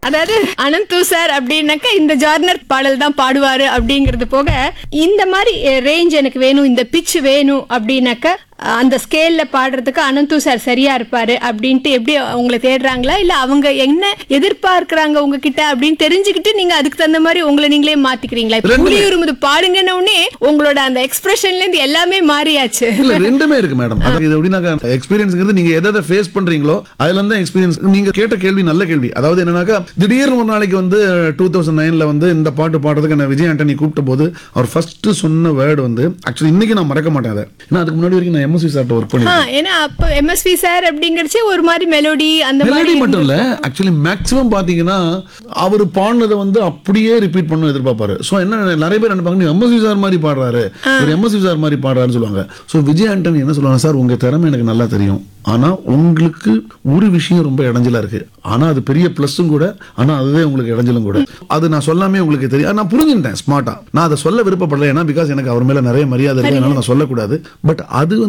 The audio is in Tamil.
அதாவது அனந்து சார் அப்படின்னாக்கா இந்த ஜார்னர் பாடல் தான் பாடுவாரு அப்படிங்கிறது போக இந்த மாதிரி ரேஞ்ச் எனக்கு வேணும் இந்த பிச் வேணும் அப்படின்னாக்கா அஹ், அந்த ஸ்கேல்ல பாடுறதுக்கு அனந்து சார் சரியா இருப்பாரு அப்படின்ட்டு எப்படி உங்களை தேடுறாங்களா இல்ல அவங்க என்ன எதிர்பார்க்கறாங்க உங்ககிட்ட அப்படின்னு தெரிஞ்சுக்கிட்டு நீங்க அதுக்கு தகுந்த மாதிரி உங்களை நீங்களே மாத்திக்கிறீங்களா இப்ப ரெண்டுமே. புலி உருமுது பாடுங்கன்னு உடனே உங்களோட அந்த எக்ஸ்பிரஷன்ல இருந்து எல்லாமே மாறியாச்சு இல்ல ரெண்டுமே இருக்கு மேடம் அது இது எப்படின்னாக்கா எக்ஸ்பீரியன்ஸ்ங்கிறது நீங்க எதை எதை ஃபேஸ் பண்றீங்களோ அதுல இருந்து எக்ஸ்பீரியன்ஸ் நீங்க கேட்ட கேள்வி நல்ல கேள்வி அதாவது என்னன்னாக்கா திடீர்னு ஒரு நாளைக்கு வந்து டூ தௌசண்ட் நைன்ல வந்து இந்த பாட்டு பாடுறதுக்கு என்ன விஜய் ஆண்டனி கூப்பிட்ட போது அவர் ஃபர்ஸ்ட் சொன்ன வேர்டு வந்து ஆக்சுவலி இன்னைக்கு நான் மறக்க மாட்டேன் அதை ஏன்னா அதுக்கு முன்னாடி வரைக்கும் நான் எம்எஸ்வி சார்ட்ட ஒர்க் ஆ, பண்ணிருக்கேன் ஏன்னா அப்ப எம்எஸ்வி சார் அப்படிங்கறச்சே ஒரு மாதிரி மெலோடி அந்த மெலடி மாதிரி மட்டும் இல்ல ஆக்சுவலி மேக்ஸிமம் பாத்தீங்கன்னா அவர் பாடினதை வந்து அப்படியே ரிப்பீட் பண்ண எதிர்பார்ப்பாரு சோ என்ன நிறைய பேர் நினைப்பாங்க எம்எஸ்வி சார் மாதிரி பாடுறாரு ஒரு எம்எஸ்வி சார் மாதிரி பாடுறாருன்னு சொல்லுவாங்க சோ விஜய் ஆண்டனி என்ன சொல்லுவாங்க சார் உங்க திறமை எனக்கு நல்லா தெரியும் ஆனா உங்களுக்கு ஒரு விஷயம் ரொம்ப இடைஞ்சலா இருக்கு ஆனா அது பெரிய பிளஸும் கூட ஆனா அதுவே உங்களுக்கு இடைஞ்சலும் கூட அது நான் சொல்லாமே உங்களுக்கு தெரியும் நான் புரிஞ்சுட்டேன் ஸ்மார்ட்டா நான் அதை சொல்ல விருப்பப்படல ஏன்னா பிகாஸ் எனக்கு அவர் மேல நிறைய மரியாதை இருக்கு அதனால நான் சொல்லக்கூடாது பட் அது வந்து